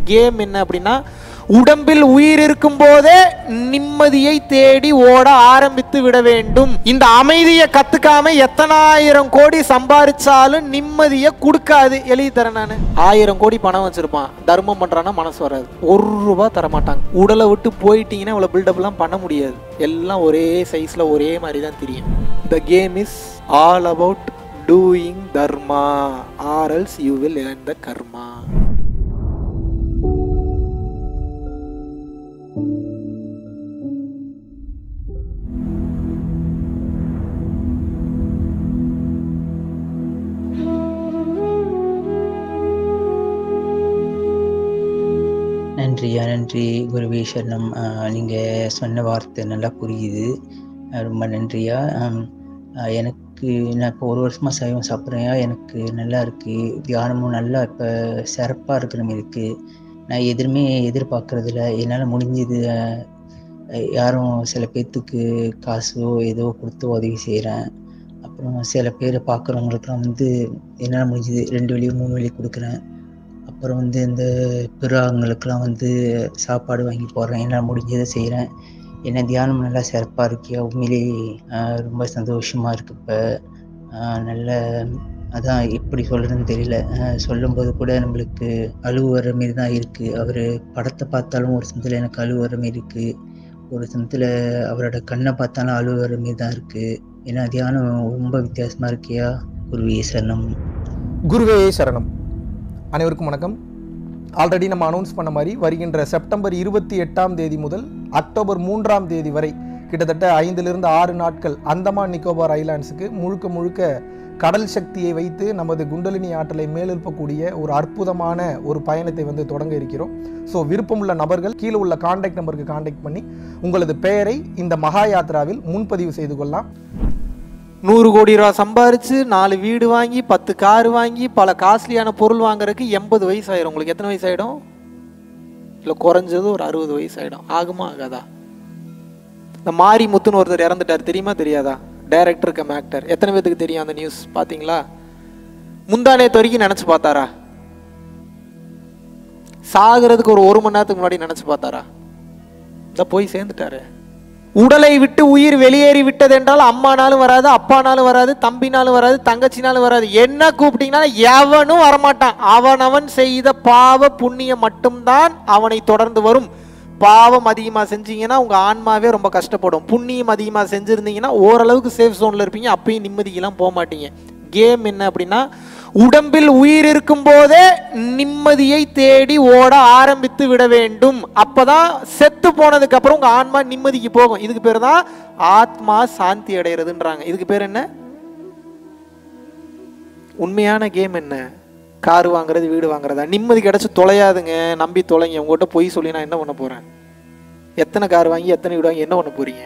game என்ன அப்படின்னா உடம்பில் உயிர் இருக்கும் போதே நிம்மதியை தேடி ஓட ஆரம்பித்து விட வேண்டும் இந்த அமைதியை கத்துக்காம எத்தனாயிரம் கோடி சம்பாரிச்சாலும் நிம்மதியை கொடுக்காது எழுதி தரேன் நான் ஆயிரம் கோடி பணம் வச்சிருப்பான் தர்மம் பண்றான்னா மனசு வராது ஒரு ரூபா தர மாட்டாங்க உடலை விட்டு போயிட்டீங்கன்னா இவ்வளவு பில்டப்லாம் பண்ண முடியாது எல்லாம் ஒரே சைஸ்ல ஒரே மாதிரி தான் தெரியும் the game is all about doing dharma or else you will earn the karma நன்றியா நன்றி குருவே சரணம் ஆஹ் நீங்க சொன்ன வார்த்தை நல்லா புரியுது ஆஹ் ரொம்ப நன்றியா ஆம், ஆஹ் எனக்கு நான் இப்போ ஒரு வருஷமா சைவம் சாப்பிட்றேன்யா எனக்கு நல்லா இருக்கு தியானமும் நல்லா இப்போ சிறப்பாக இருக்கிற மாதிரி இருக்கு நான் எதுவுமே எதிர்பார்க்கறதில்ல என்னால் முடிஞ்சது ஆஹ், யாரும் சில பேர்த்துக்கு காசோ ஏதோ கொடுத்து உதவி செய்கிறேன் அப்புறம் சில பேரை பார்க்குறவங்களுக்குலாம் வந்து என்னால் முடிஞ்சது ரெண்டு வழி மூணு வழி கொடுக்குறேன் அப்புறம் வந்து இந்த பிறாங்களுக்கெல்லாம் வந்து சாப்பாடு வாங்கி போடுறேன் என்னால் முடிஞ்சதை செய்கிறேன் என்ன தியானம் நல்லா சிறப்பாக இருக்கியா உண்மையிலேயே ஆஹ் ரொம்ப சந்தோஷமாக இருக்கு இப்போ நல்ல அதான் எப்படி சொல்கிறதுன்னு தெரியல ஆஹ் சொல்லும்போது கூட நம்மளுக்கு அழுவு வர மாரி தான் இருக்குது அவர் படத்தை பார்த்தாலும் ஒரு சமயத்தில் எனக்கு அழுவு வர மாரி இருக்குது ஒரு சமயத்தில் அவரோட கண்ணை பார்த்தாலும் அழுவு வர மாரி தான் இருக்குது ஏன்னா தியானம் ரொம்ப வித்தியாசமாக இருக்கியா குருவே சரணம் குருவே சரணம் அனைவருக்கும் வணக்கம் ஆல்ரெடி நம்ம அனௌன்ஸ் பண்ண மாதிரி வருகின்ற செப்டம்பர் இருபத்தி எட்டாம் தேதி முதல் அக்டோபர் மூன்றாம் தேதி வரை கிட்டத்தட்ட ஐந்திலிருந்து ஆறு நாட்கள் அந்தமான் நிக்கோபார் ஐலாண்ட்ஸுக்கு முழுக்க முழுக்க கடல் சக்தியை வைத்து நமது குண்டலினி ஆற்றலை மேலெழுப்பக்கூடிய ஒரு அற்புதமான ஒரு பயணத்தை வந்து தொடங்க இருக்கிறோம் ஸோ விருப்பமுள்ள நபர்கள் கீழே உள்ள காண்டாக்ட் நம்பருக்கு காண்டாக்ட் பண்ணி உங்களது பெயரை இந்த மகா யாத்ராவில் முன்பதிவு செய்து கொள்ளலாம் நூறு கோடி ரூபா சம்பாரிச்சு நாலு வீடு வாங்கி பத்து கார் வாங்கி பல காஸ்ட்லியான பொருள் வாங்குறதுக்கு எண்பது வயசு ஆயிரும் உங்களுக்கு எத்தனை வயசு ஆயிடும் இல்லை குறைஞ்சது ஒரு அறுபது வயசு ஆயிடும் ஆகுமா ஆகாதா இந்த மாரி முத்துன்னு ஒருத்தர் இறந்துட்டார் தெரியுமா தெரியாதா டைரக்டர் கம் ஆக்டர் எத்தனை பேத்துக்கு தெரியும் அந்த நியூஸ் பாத்தீங்களா முந்தானேத்து வரைக்கும் நினைச்சு பார்த்தாரா சாகிறதுக்கு ஒரு ஒரு மணி நேரத்துக்கு முன்னாடி நினைச்சு பார்த்தாரா இந்த போய் சேர்ந்துட்டாரு உடலை விட்டு உயிர் வெளியேறி விட்டது என்றால் அம்மானாலும் வராது அப்பானாலும் வராது தம்பினாலும் வராது தங்கச்சினாலும் வராது என்ன கூப்பிட்டீங்கன்னா எவனும் வரமாட்டான் அவனவன் செய்த பாவ புண்ணியம் மட்டும்தான் அவனை தொடர்ந்து வரும் பாவம் அதிகமாக செஞ்சீங்கன்னா உங்கள் ஆன்மாவே ரொம்ப கஷ்டப்படும் புண்ணியம் அதிகமாக செஞ்சுருந்தீங்கன்னா ஓரளவுக்கு சேஃப் ஜோனில் இருப்பீங்க அப்பயும் நிம்மதிக்கெல்லாம் போக மாட்டீங்க கேம் என்ன அப்படின்னா உடம்பில் உயிர் இருக்கும் போதே நிம்மதியை தேடி ஓட ஆரம்பித்து விட வேண்டும் அப்பதான் செத்து போனதுக்கு அப்புறம் உங்க ஆன்மா நிம்மதிக்கு போகும் இதுக்கு பேர் தான் ஆத்மா சாந்தி அடைகிறதுன்றாங்க இதுக்கு பேர் என்ன உண்மையான கேம் என்ன கார் வாங்குறது வீடு வாங்குறதா நிம்மதி கிடைச்சு தொலையாதுங்க நம்பி தொலைங்க உங்ககிட்ட பொய் சொல்லி நான் என்ன பண்ண போறேன் எத்தனை கார் வாங்கி எத்தனை வீடு வாங்கி என்ன பண்ண போறீங்க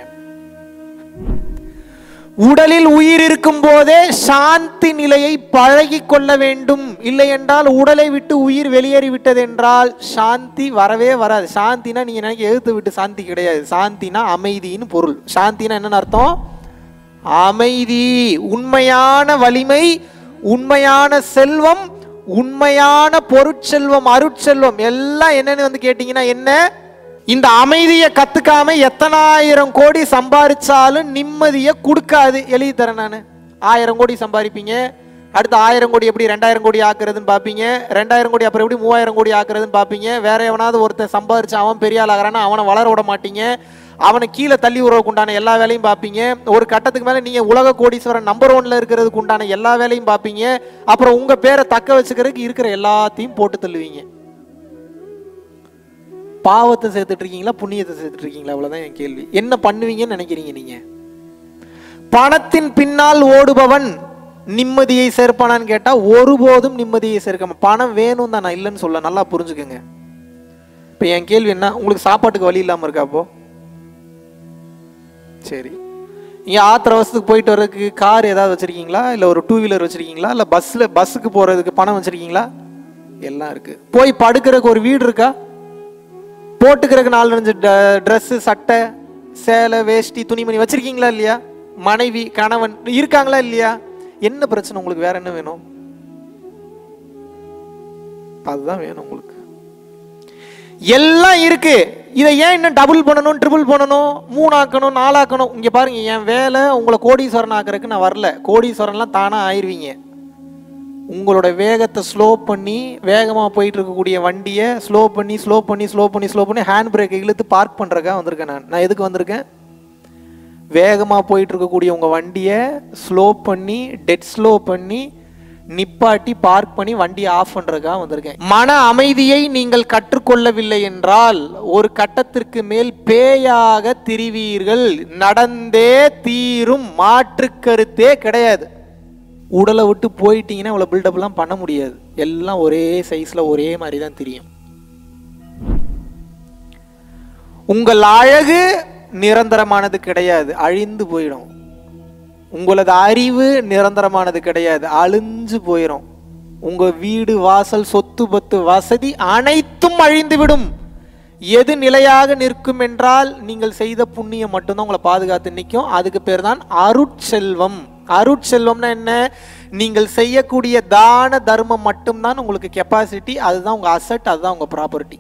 உடலில் உயிர் இருக்கும் போதே சாந்தி நிலையை பழகி கொள்ள வேண்டும் இல்லை என்றால் உடலை விட்டு உயிர் வெளியேறி விட்டது என்றால் சாந்தி வரவே வராது சாந்தினா நீங்க நினைக்க எழுத்து விட்டு சாந்தி கிடையாது சாந்தினா அமைதின்னு பொருள் சாந்தினா என்னன்னு அர்த்தம் அமைதி உண்மையான வலிமை உண்மையான செல்வம் உண்மையான பொருட்செல்வம் அருட்செல்வம் எல்லாம் என்னன்னு வந்து கேட்டீங்கன்னா என்ன இந்த அமைதியை கத்துக்காம எத்தனாயிரம் கோடி சம்பாரிச்சாலும் நிம்மதியை கொடுக்காது எழுதி தரேன் நான் ஆயிரம் கோடி சம்பாதிப்பீங்க அடுத்து ஆயிரம் கோடி எப்படி ரெண்டாயிரம் கோடி ஆக்குறதுன்னு பார்ப்பீங்க ரெண்டாயிரம் கோடி அப்புறம் எப்படி மூவாயிரம் கோடி ஆக்குறதுன்னு பார்ப்பீங்க வேற எவனாவது ஒருத்தன் சம்பாரிச்சு அவன் பெரிய ஆள் ஆகிறான்னா அவனை வளர விட மாட்டீங்க அவனை கீழே தள்ளி விடுறதுக்கு உண்டான எல்லா வேலையும் பார்ப்பீங்க ஒரு கட்டத்துக்கு மேலே நீங்கள் உலக கோடீஸ்வரன் நம்பர் ஒன்ல இருக்கிறதுக்கு உண்டான எல்லா வேலையும் பார்ப்பீங்க அப்புறம் உங்கள் பேரை தக்க வச்சுக்கிறதுக்கு இருக்கிற எல்லாத்தையும் போட்டு தள்ளுவீங்க பாவத்தை சேர்த்துட்டு இருக்கீங்களா புண்ணியத்தை சேர்த்துட்டு இருக்கீங்களா அவ்வளவுதான் என் கேள்வி என்ன பண்ணுவீங்கன்னு நினைக்கிறீங்க நீங்க பணத்தின் பின்னால் ஓடுபவன் நிம்மதியை சேர்ப்பானான்னு கேட்டா ஒருபோதும் நிம்மதியை சேர்க்க மா- பணம் வேணும் தான் நான் இல்லைன்னு சொல்ல நல்லா புரிஞ்சுக்கோங்க இப்போ என் கேள்வி என்ன உங்களுக்கு சாப்பாட்டுக்கு வழி இல்லாம இருக்கா அப்போ சரி நீங்க ஆத்திர அவசத்துக்கு போயிட்டு வர்றதுக்கு கார் ஏதாவது வச்சிருக்கீங்களா இல்லை ஒரு டூ வீலர் வச்சிருக்கீங்களா இல்லை பஸ்ஸில் பஸ்ஸுக்கு போறதுக்கு பணம் வச்சிருக்கீங்களா எல்லாம் இருக்கு போய் படுக்கிறதுக்கு ஒரு வீடு இருக்கா போட்டுக்கிறதுக்கு நாலு அஞ்சு ட்ரெஸ்ஸு சட்டை சேலை வேஷ்டி துணிமணி வச்சிருக்கீங்களா இல்லையா மனைவி கணவன் இருக்காங்களா இல்லையா என்ன பிரச்சனை உங்களுக்கு வேற என்ன வேணும் அதுதான் வேணும் உங்களுக்கு எல்லாம் இருக்கு இதை ஏன் இன்னும் டபுள் பண்ணணும் ட்ரிபிள் பண்ணணும் மூணாக்கணும் நாலாக்கணும் இங்க பாருங்க என் வேலை உங்களை கோடீஸ்வரன் ஆக்குறதுக்கு நான் வரல கோடீஸ்வரன்லாம் தானா ஆயிருவீங்க உங்களோட வேகத்தை ஸ்லோ பண்ணி வேகமாக போயிட்டு இருக்கக்கூடிய வண்டியை ஸ்லோ பண்ணி ஸ்லோ பண்ணி ஸ்லோ பண்ணி ஸ்லோ பண்ணி ஹேண்ட் பிரேக்கை இழுத்து பார்க் பண்ணுறக்கா வந்திருக்கேன் நான் நான் எதுக்கு வந்திருக்கேன் வேகமாக போயிட்டு இருக்கக்கூடிய உங்கள் வண்டியை ஸ்லோ பண்ணி டெட் ஸ்லோ பண்ணி நிப்பாட்டி பார்க் பண்ணி வண்டியை ஆஃப் பண்ணுறதுக்காக வந்திருக்கேன் மன அமைதியை நீங்கள் கற்றுக்கொள்ளவில்லை என்றால் ஒரு கட்டத்திற்கு மேல் பேயாக திரிவீர்கள் நடந்தே தீரும் மாற்று கருத்தே கிடையாது உடலை விட்டு போயிட்டீங்கன்னா இவ்வளோ பில்டப்லாம் பண்ண முடியாது எல்லாம் ஒரே சைஸில் ஒரே மாதிரி தான் தெரியும் உங்கள் அழகு நிரந்தரமானது கிடையாது அழிந்து போயிடும் உங்களது அறிவு நிரந்தரமானது கிடையாது அழிஞ்சு போயிடும் உங்க வீடு வாசல் சொத்து பத்து வசதி அனைத்தும் அழிந்துவிடும் எது நிலையாக நிற்கும் என்றால் நீங்கள் செய்த புண்ணியம் மட்டும்தான் உங்களை பாதுகாத்து நிற்கும் அதுக்கு பேர் தான் அருட்செல்வம் அருட்செல்வம்னா என்ன நீங்கள் செய்யக்கூடிய தான தர்மம் மட்டும்தான் உங்களுக்கு கெப்பாசிட்டி அதுதான் உங்க அசட் அதுதான் உங்க ப்ராப்பர்ட்டி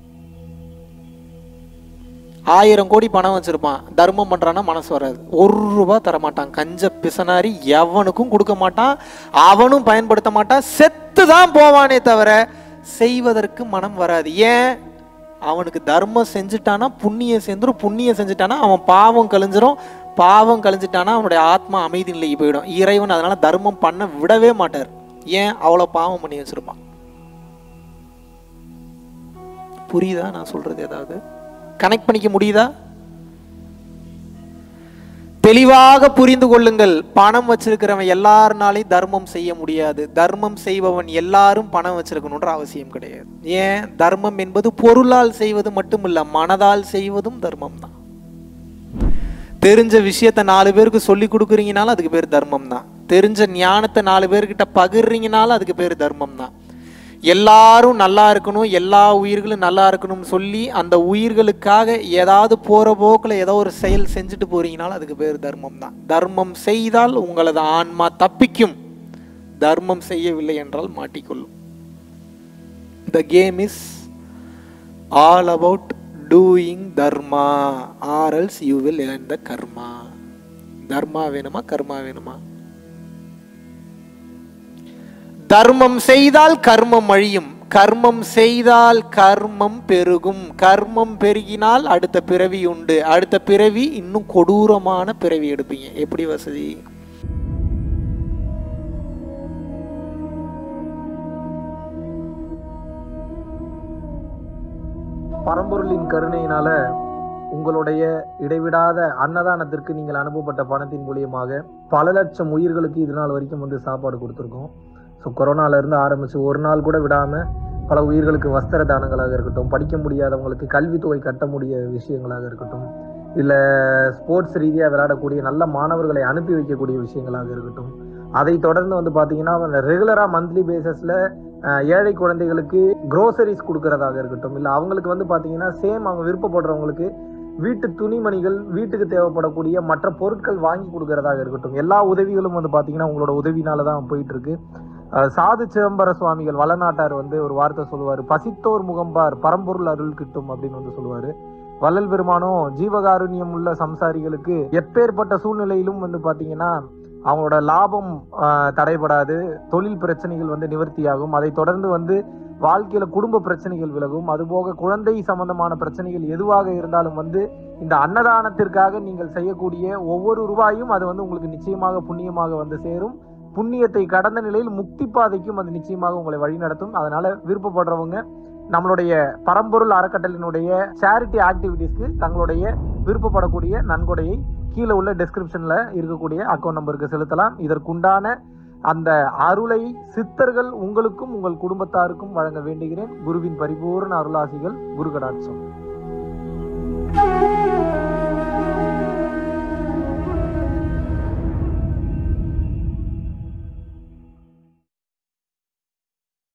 ஆயிரம் கோடி பணம் வச்சிருப்பான் தர்மம் பண்றான்னா மனசு வராது ஒரு ரூபா தர மாட்டான் கஞ்ச பிசனாரி எவனுக்கும் கொடுக்க மாட்டான் அவனும் பயன்படுத்த மாட்டான் செத்து தான் போவானே தவிர செய்வதற்கு மனம் வராது ஏன் அவனுக்கு தர்மம் செஞ்சுட்டானா புண்ணியம் சேர்ந்துரும் புண்ணியம் செஞ்சுட்டானா அவன் பாவம் கழிஞ்சிரும் பாவம் கழிஞ்சிட்டானா அவனுடைய ஆத்மா அமைதி நிலைக்கு போயிடும் இறைவன் அதனால தர்மம் பண்ண விடவே மாட்டார் ஏன் அவ்வளோ பாவம் பண்ணி வச்சிருப்பான் புரியுதா நான் சொல்றது ஏதாவது கனெக்ட் பண்ணிக்க முடியுதா தெளிவாக புரிந்து கொள்ளுங்கள் பணம் வச்சிருக்கிறவன் எல்லாருனாலையும் தர்மம் செய்ய முடியாது தர்மம் செய்பவன் எல்லாரும் பணம் வச்சிருக்கணுன்ற அவசியம் கிடையாது ஏன் தர்மம் என்பது பொருளால் செய்வது மட்டுமில்ல மனதால் செய்வதும் தர்மம் தான் தெரிஞ்ச விஷயத்த நாலு பேருக்கு சொல்லி கொடுக்குறீங்கனாலும் அதுக்கு பேர் தர்மம் தான் தெரிஞ்ச ஞானத்தை நாலு பேர்கிட்ட பகிர்றீங்கனாலும் அதுக்கு பேர் தர்மம் தான் எல்லாரும் நல்லா இருக்கணும் எல்லா உயிர்களும் நல்லா இருக்கணும்னு சொல்லி அந்த உயிர்களுக்காக ஏதாவது போகிற போக்கில் ஏதோ ஒரு செயல் செஞ்சுட்டு போறீங்கனாலும் அதுக்கு பேர் தர்மம் தான் தர்மம் செய்தால் உங்களது ஆன்மா தப்பிக்கும் தர்மம் செய்யவில்லை என்றால் மாட்டிக்கொள்ளும் the game is all about doing dharma or else you will earn the karma dharma வேணுமா கர்மா வேணுமா தர்மம் செய்தால் கர்மம் அழியும் கர்மம் செய்தால் கர்மம் பெருகும் கர்மம் பெருகினால் அடுத்த பிறவி உண்டு அடுத்த பிறவி இன்னும் கொடூரமான பிறவி எடுப்பீங்க எப்படி வசதி பரம்பொருளின் கருணையினால உங்களுடைய இடைவிடாத அன்னதானத்திற்கு நீங்கள் அனுப்பப்பட்ட பணத்தின் மூலியமாக பல லட்சம் உயிர்களுக்கு இது நாள் வரைக்கும் வந்து சாப்பாடு கொடுத்துருக்கோம் ஸோ கொரோனால இருந்து ஆரம்பிச்சு ஒரு நாள் கூட விடாம பல உயிர்களுக்கு வஸ்திர தானங்களாக இருக்கட்டும் படிக்க முடியாதவங்களுக்கு கல்வித்தொகை கட்ட முடிய விஷயங்களாக இருக்கட்டும் இல்ல ஸ்போர்ட்ஸ் ரீதியா விளையாடக்கூடிய நல்ல மாணவர்களை அனுப்பி வைக்கக்கூடிய விஷயங்களாக இருக்கட்டும் அதை தொடர்ந்து வந்து பாத்தீங்கன்னா ரெகுலரா மந்த்லி பேசிஸ்ல ஏழை குழந்தைகளுக்கு க்ரோசரிஸ் கொடுக்கறதாக இருக்கட்டும் இல்ல அவங்களுக்கு வந்து பாத்தீங்கன்னா சேம் அவங்க விருப்பப்படுறவங்களுக்கு வீட்டு துணிமணிகள் வீட்டுக்கு தேவைப்படக்கூடிய மற்ற பொருட்கள் வாங்கி கொடுக்கறதாக இருக்கட்டும் எல்லா உதவிகளும் வந்து பாத்தீங்கன்னா உங்களோட உதவினால தான் போயிட்டு இருக்கு அஹ் சாது சிதம்பர சுவாமிகள் வளநாட்டார் வந்து ஒரு வார்த்தை சொல்லுவார் பசித்தோர் முகம்பார் பரம்பொருள் அருள் கிட்டும் அப்படின்னு வந்து சொல்லுவாரு வள்ளல் பெருமானும் ஜீவகாருண்யம் உள்ள சம்சாரிகளுக்கு எப்பேற்பட்ட சூழ்நிலையிலும் வந்து பாத்தீங்கன்னா அவங்களோட லாபம் ஆஹ், தடைபடாது தொழில் பிரச்சனைகள் வந்து நிவர்த்தியாகும் அதை தொடர்ந்து வந்து வாழ்க்கையில குடும்ப பிரச்சனைகள் விலகும் அதுபோக குழந்தை சம்பந்தமான பிரச்சனைகள் எதுவாக இருந்தாலும் வந்து இந்த அன்னதானத்திற்காக நீங்கள் செய்யக்கூடிய ஒவ்வொரு ரூபாயும் அது வந்து உங்களுக்கு நிச்சயமாக புண்ணியமாக வந்து சேரும் புண்ணியத்தை கடந்த நிலையில் முக்தி பாதைக்கும் அது நிச்சயமாக உங்களை வழிநடத்தும் அதனால விருப்பப்படுறவங்க நம்மளுடைய பரம்பொருள் அறக்கட்டளினுடைய சேரிட்டி ஆக்டிவிட்டீஸ்க்கு தங்களுடைய விருப்பப்படக்கூடிய நன்கொடையை கீழே உள்ள டெஸ்கிரிப்ஷன்ல இருக்கக்கூடிய அக்கௌண்ட் நம்பருக்கு செலுத்தலாம் இதற்குண்டான அந்த அருளை சித்தர்கள் உங்களுக்கும் உங்கள் குடும்பத்தாருக்கும் வழங்க வேண்டுகிறேன் குருவின் பரிபூர்ண அருளாசிகள் குரு கடாட்சம்